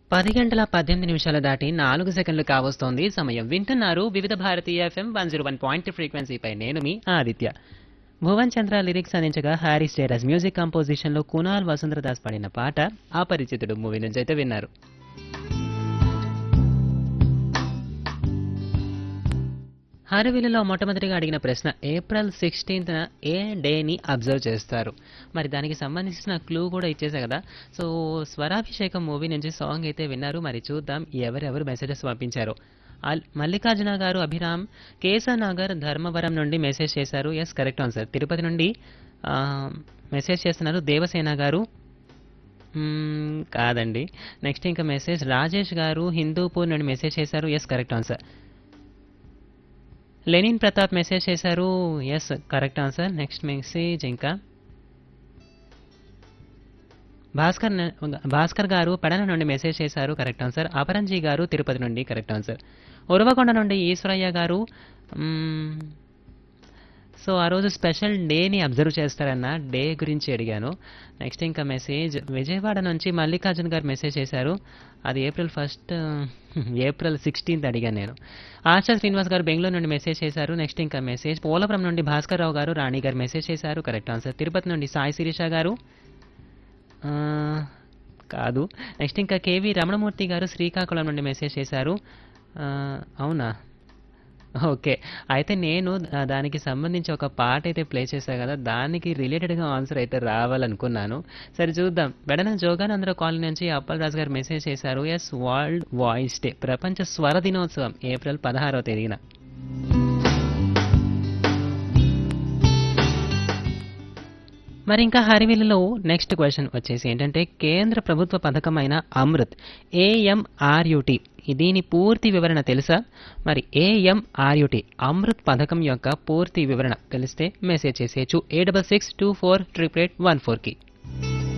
పది గంటల పద్దెనిమిది నిమిషాలు దాటి నాలుగు సెకండ్లు కావస్తోంది సమయం వింటున్నారు వివిధ భారతీయ FM one zero one point ఫ్రీక్వెన్సీపై నేను మీ ఆదిత్య భువన్ చంద్ర లిరిక్స్ అందించగా హ్యారీ స్టేరస్ మ్యూజిక్ కంపోజిషన్లో కునాల్ వసుంధరదాస్ పాడిన పాట అపరిచితుడు మూవీ నుంచి అయితే విన్నారు హరవిల్లులో మొట్టమొదటిగా అడిగిన ప్రశ్న ఏప్రిల్ సిక్స్టీన్త్న ఏ డేని అబ్జర్వ్ చేస్తారు మరి దానికి సంబంధించిన క్లూ కూడా ఇచ్చేసా కదా సో స్వరాభిషేకం మూవీ నుంచి సాంగ్ అయితే విన్నారు మరి చూద్దాం ఎవరెవరు మెసేజెస్ పంపించారు అల్- మల్లికార్జున గారు అభిరామ్ కేశనగర్ ధర్మవరం నుండి మెసేజ్ చేశారు ఎస్ కరెక్ట్ ఆన్సర్ తిరుపతి నుండి ఆ, మెసేజ్ చేస్తున్నారు దేవసేన గారు మ్మ్, కాదండి నెక్స్ట్ ఇంకా మెసేజ్ రాజేష్ గారు హిందూపూర్ నుండి మెసేజ్ చేశారు yes correct answer Lenin Pratap message చేశారు yes correct answer next message ఇంకా భాస్కర్ న- భాస్కర్ గారు పెడన నుండి మెసేజ్ చేశారు కరెక్ట్ ఆన్సర్ అపరంజీ గారు తిరుపతి నుండి కరెక్ట్ ఆన్సర్ ఉరవకొండ నుండి ఈశ్వరయ్య గారు మ్మ్, సో ఆ రోజు స్పెషల్ డేని అబ్జర్వ్ చేస్తారన్న డే గురించి అడిగాను నెక్స్ట్ ఇంకా మెసేజ్ విజయవాడ నుంచి మల్లికార్జున్ గారు మెసేజ్ చేశారు అది ఏప్రిల్ ఫస్ట్ ఏప్రిల్ సిక్స్టీన్త్ అడిగాను నేను ఆశా శ్రీనివాస్ గారు బెంగళూరు నుండి మెసేజ్ చేశారు నెక్స్ట్ ఇంకా మెసేజ్ పోలవరం నుండి భాస్కర్ రావు గారు రాణి గారు మెసేజ్ చేశారు కరెక్ట్ ఆన్సర్ తిరుపతి నుండి సాయి శిరీష గారు ఆ, కాదు నెక్స్ట్ ఇంకా కేవి రమణమూర్తి గారు శ్రీకాకుళం నుండి మెసేజ్ చేశారు ఆ, అవునా ఓకే అయితే నేను దా- దానికి సంబంధించి ఒక పాట అయితే ప్లే చేశా కదా దానికి రిలేటెడ్గా ఆన్సర్ అయితే రావాలనుకున్నాను సరే చూద్దాం బెడన జోగానందరావు కాలనీ నుంచి అప్పల్ రాజు గారు మెసేజ్ చేశారు ఎస్ వరల్డ్ వాయిస్ డే ప్రపంచ స్వర దినోత్సవం ఏప్రిల్ పదహారవ తేదీన మరి ఇంకా హరివిల్లులో నెక్స్ట్ క్వశ్చన్ వచ్చేసి ఏంటంటే కేంద్ర ప్రభుత్వ పథకమైన అమృత్ ఏఎంఆర్యుటి దీని పూర్తి వివరణ తెలుసా మరి ఏఎంఆర్యుటి అమృత్ పథకం యొక్క పూర్తి వివరణ తెలిస్తే మెసేజ్ చేసేయచ్చు A double six two four triple eight one ఫోర్కి